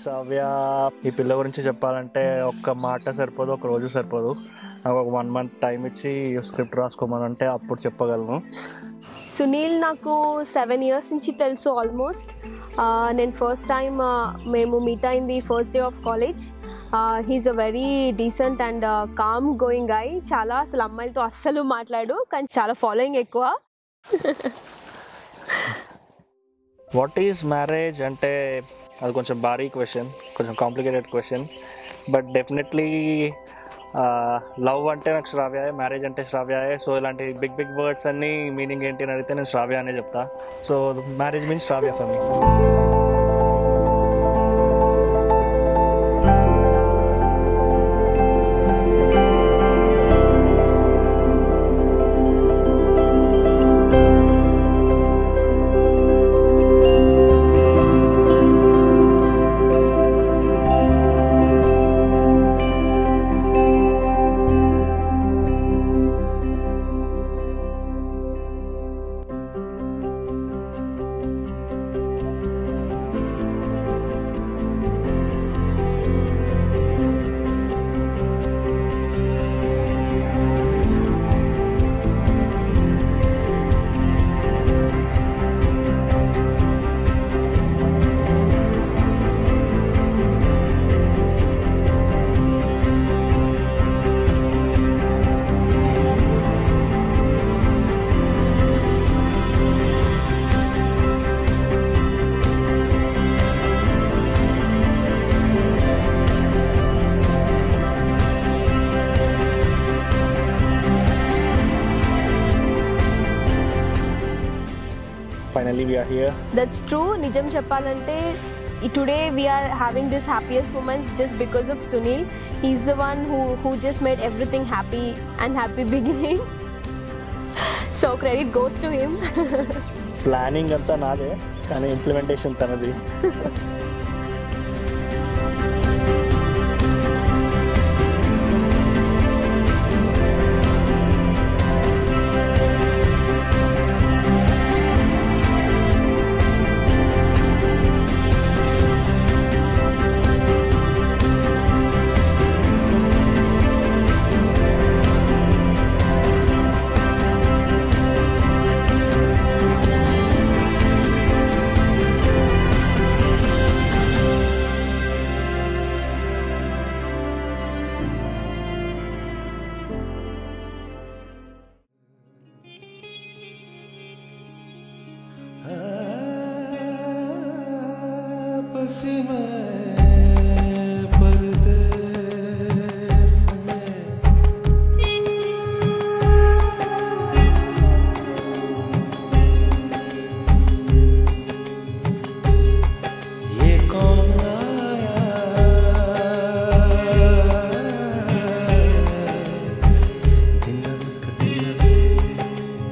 శ్రావ్య ఈ పిల్ల గురించి చెప్పాలంటే ఒక్క మాట సరిపోదు ఒక రోజు సరిపోదు నాకు ఒక వన్ మంత్ టైం ఇచ్చి స్క్రిప్ట్ రాసుకోమనంటే అప్పుడు చెప్పగలను సునీల్ నాకు సెవెన్ ఇయర్స్ నుంచి తెలుసు ఆల్మోస్ట్ నేను ఫస్ట్ టైం మేము మీట్ అయింది first day of college he's a very decent and calm going I చాలా అసలు అమ్మాయిలతో అస్సలు మాట్లాడు కానీ చాలా ఫాలోయింగ్ ఎక్కువ వాట్ ఈజ్ మ్యారేజ్ అంటే అది కొంచెం భారీ క్వశ్చన్ కొంచెం complicated question but definitely love అంటే నాకు శ్రావ్యాయే మ్యారేజ్ అంటే శ్రావ్యాయే సో ఇలాంటి బిగ్ బిగ్ వర్డ్స్ అన్ని మీనింగ్ ఏంటి అని అడిగితే నేను శ్రావ్య అనే చెప్తా so marriage means Shravya for me finally we are here that's true నిజం చెప్పాలంటే today we are having this happiest moments just because of Sunil he is the one who who just made everything happy and happy beginning so credit goes to him planning అంతా నాదే కానీ implementation తనది आपस में परदेस में ये कौन आया दिनक दिनक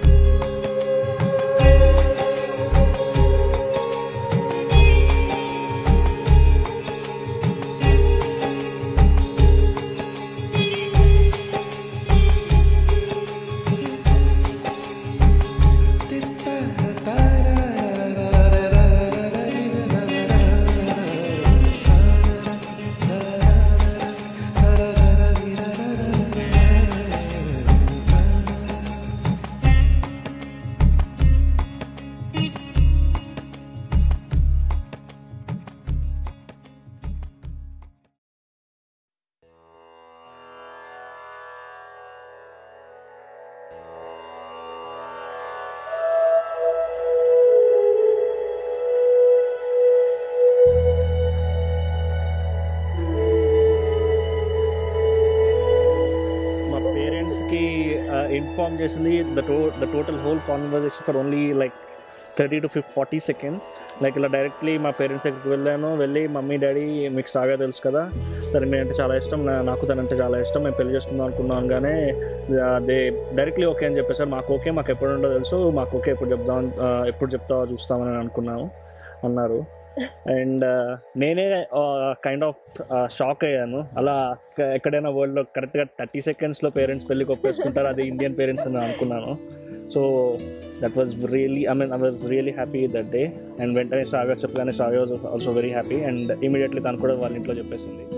మా పేరెంట్స్కి ఇన్ఫార్మ్ చేసింది the to the total whole conversation for only like thirty to fif forty seconds like ఇలా డైరెక్ట్లీ మా పేరెంట్స్ దగ్గరికి వెళ్ళాను వెళ్ళి మమ్మీ డాడీ మీకు సాగా తెలుసు కదా తను మీ అంటే చాలా ఇష్టం నా- నాకు తనంటే చాలా ఇష్టం మేము పెళ్లి చేసుకుందాం అనుకున్నాం కానీ దే డైరెక్ట్లీ ఓకే అని చెప్పేసారు మాకు ఓకే మాకు ఎప్పుడు ఉండో తెలుసు మాకు ఓకే ఎప్పుడు చెప్దాం ఆ, ఎప్పుడు చెప్తావో చూస్తామని అనుకున్నాము అన్నారు అండ్ నేనే కైండ్ ఆఫ్ షాక్ అయ్యాను అలా ఎక్కడైనా వరల్డ్లో కరెక్ట్గా థర్టీ సెకండ్స్లో పేరెంట్స్ పెళ్లి ఒప్పేసుకుంటారు అది ఇండియన్ పేరెంట్స్ అని అనుకున్నాను so that was really I mean I was really happy that day and వెంటనే శ్రావ్య చెప్పగానే Shravya was also very happy and immediately తను కూడా వాళ్ళ ఇంట్లో చెప్పేసింది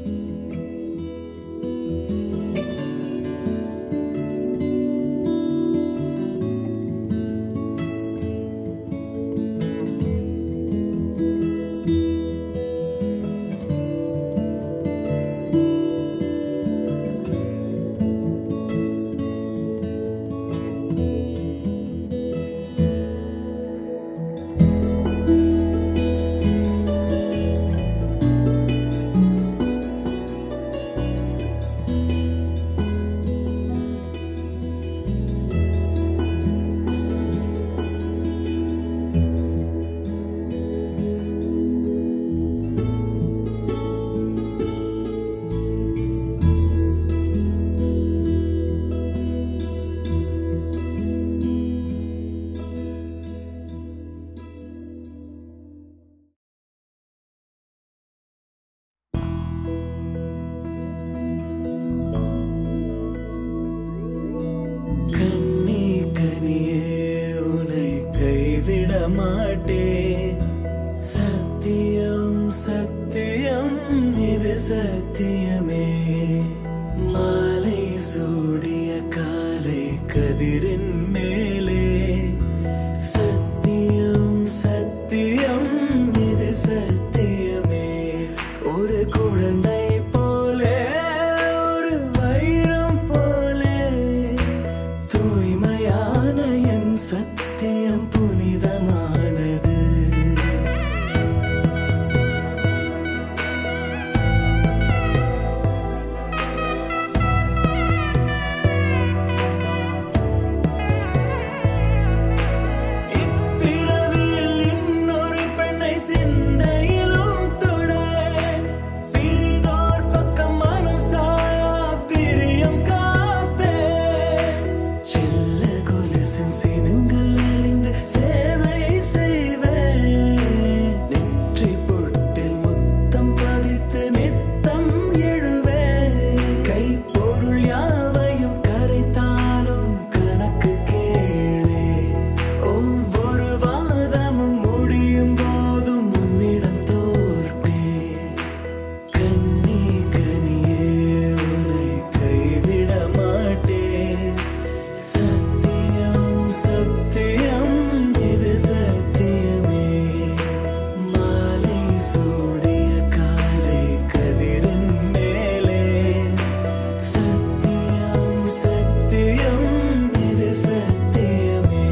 கண்ணி கனியே உன்னை கைவிட மாட்டேன் சத்தியம் சத்தியம் இது சத்தியமே மாலை சூடிய காலை கதிரின் மேலே சத்தியம் சத்தியம் இது சத்தியமே ஒரு குழந்தை போலே ஒரு வைரம் போலே தூய்மையான என் சத்தியம் புனிதமானது இப்பிறவியில் இன்னொரு பெண்ணை சிந்தையிலும் தொட பிரிதோர் பக்கம் மனம் சாயா பிரியம் காப்பே செல்ல கொலுசின் சினங்கள் அறிந்து சேவை செய்வேன் நெற்றி பொட்டில் முத்தம் பதித்து நித்தம் எழுவேன் கைப்பொருள் யாவையும் கரைத்தாலும் கணக்கு கேளே ஒவ்வொரு வாதமும் முடியும் போதும் உன்னிடம் தோற்பேன் கண்ணி கனியே உன்னை கைவிட மாட்டேன் சத்தியம் சத்தியம் இது சத்தியமே மாலை சூடிய காலை கதிரின் மேலே சத்தியம் சத்தியம் இது சத்தியமே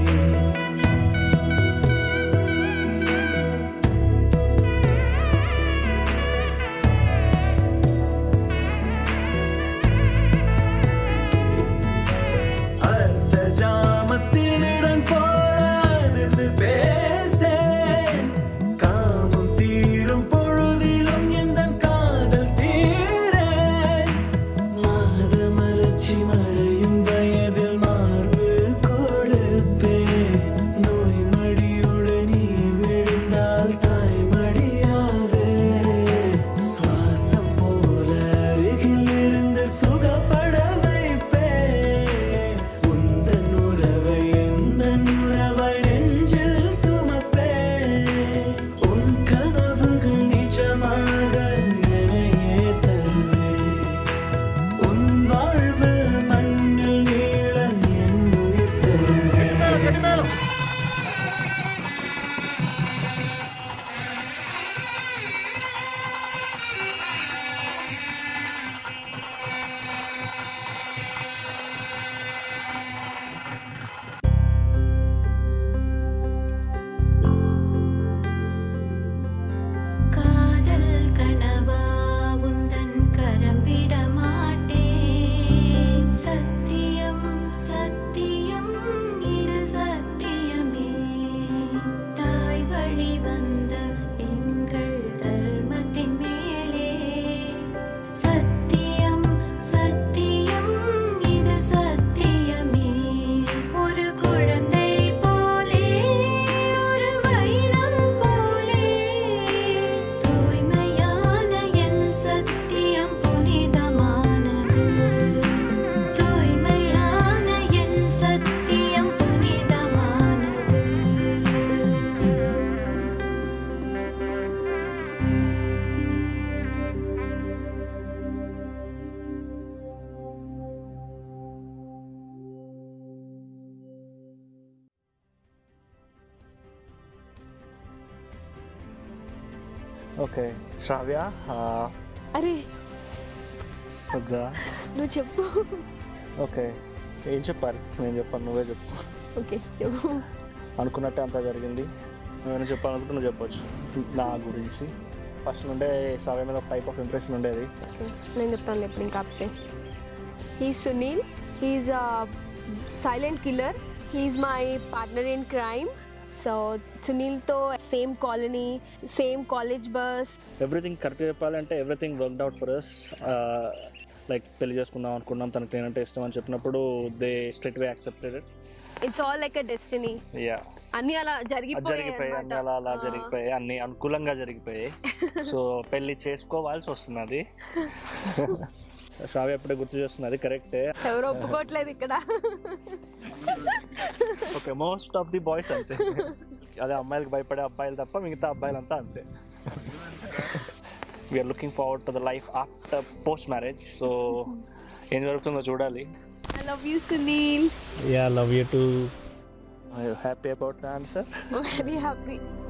அர்த்த ஜாமத்திருடன் போராதிருந்து பேசேன் காமம் தீரும் பொழுதிலும் எந்தன் காதல் தீரேன் மாத மலர்ச்சி மறையும் வயதில் மார்பு கொடுப்பேன் நோய் மடியோடு நீ விழுந்தால் தாய் மடியாவே சுவாசம் போல அருகில் இருந்து சுகப்பட வைப்பேன் உந்தன் உறவை எந்தன் உறவை நெஞ்சில் சுமப்பேன் உன் கனவுகள் நிஜமாக என்னையே தருவேன் உன் வாழ்வு மண்ணில் நீள என் உயிர் தருவேன் காதல் கனவா உந்தன் கரம் விட மாட்டேன் சத்தியம் சத்தியம் இது சத்தியமே தாய் வழி வந்த எங்கள் தர்மத்தின் மேலே சத்தியம் சத்தியம் இது சத்தியமே ஒரு குழந்தை போலே ஒரு வைரம் போலே தூய்மையான என் சத்தியம் புனிதமானது தூய்மையான என் சத்தியம் ఓకే శ్రావ్య అరే వద్దా నువ్వు చెప్పు ఓకే ఏం చెప్పాలి నేను చెప్పాను నువ్వే చెప్పు ఓకే చెప్పు అనుకున్నట్టే అంతా జరిగింది నువ్వేనా చెప్పాలనుకుంటే నువ్వు చెప్పొచ్చు నా గురించి ఫస్ట్ నుండే శ్రావ్య మీద టైప్ ఆఫ్ ఇంప్రెషన్ ఉండేది ఓకే నేను చెప్తాను ఇప్పుడు ఇంకా ఆప్సే he Sunil he is a silent killer he is my partner in crime so సునీల్తో same colony same college bus everything correct చెప్పాలంటే everything worked out for us like పెళ్లి చేసుకుందాం అనుకున్నాం తనకి నేనంటే ఇష్టం అని చెప్పినప్పుడు they straight way accepted it's all like a destiny yeah అన్నీ అలా అది జరిగిపోయాయి జరిగిపోయాయి అన్ని అలా అలా అన్నమాట. జరిగిపోయాయి అన్ని అనుకూలంగా జరిగిపోయాయి సో పెళ్లి చేసుకోవాల్సి వస్తున్నది శ్రావ్య ఎప్పుడే గుర్తు చేస్తున్నది కరెక్టే ఎవరు ఒప్పుకోవట్లేదు ఇక్కడ okay most of the boys అంతే అదే అమ్మాయిలకు భయపడే అబ్బాయిలు తప్ప మిగతా అబ్బాయిలంతా అంతే we are looking forward to the life after post marriage so ఏం జరుగుతుందో చూడాలి I love you Sunil yeah love you too happy about the answer very happy